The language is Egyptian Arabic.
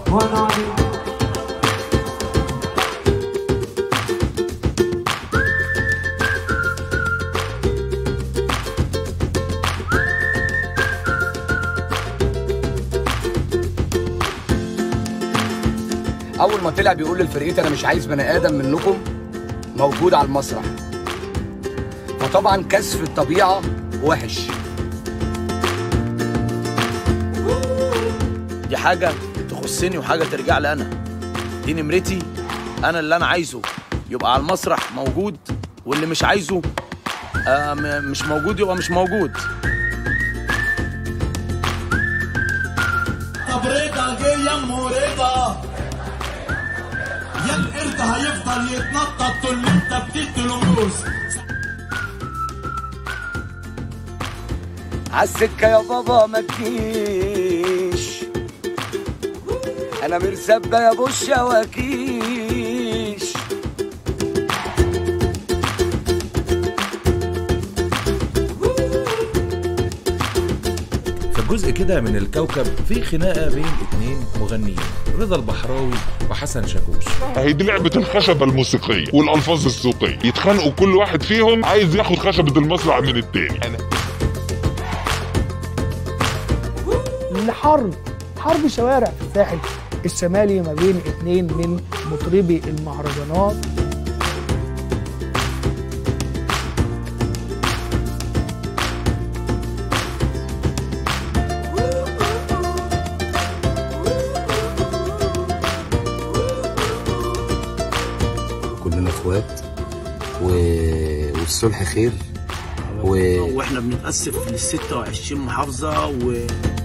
اول ما طلع بيقول للفرقتي انا مش عايز بني ادم منكم موجود على المسرح فطبعا كسف الطبيعه وحش دي حاجة تخصني وحاجة ترجع لي أنا دي نمرتي أنا اللي أنا عايزه يبقى على المسرح موجود واللي مش عايزه آه م- مش موجود يبقى مش موجود طب رضا جه يمه رضا يا القرد هيفضل يتنطط طول ما انت بتقتله موز عالسكة يا بابا ما تجيش انا مرسبة يا ابو الشواكيش فجزء كده من الكوكب في خناقة بين اتنين مغنيين رضا البحراوي وحسن شاكوش هي دي لعبة الخشبة الموسيقية والألفاظ السوقية يتخانقوا كل واحد فيهم عايز ياخد خشبة المصرع من التاني أنا لحرب حرب شوارع في الساحل الشمالي ما بين اتنين من مطربي المهرجانات كلنا اخوات و... والصلح خير و... واحنا بنتأسف لل 26 محافظة و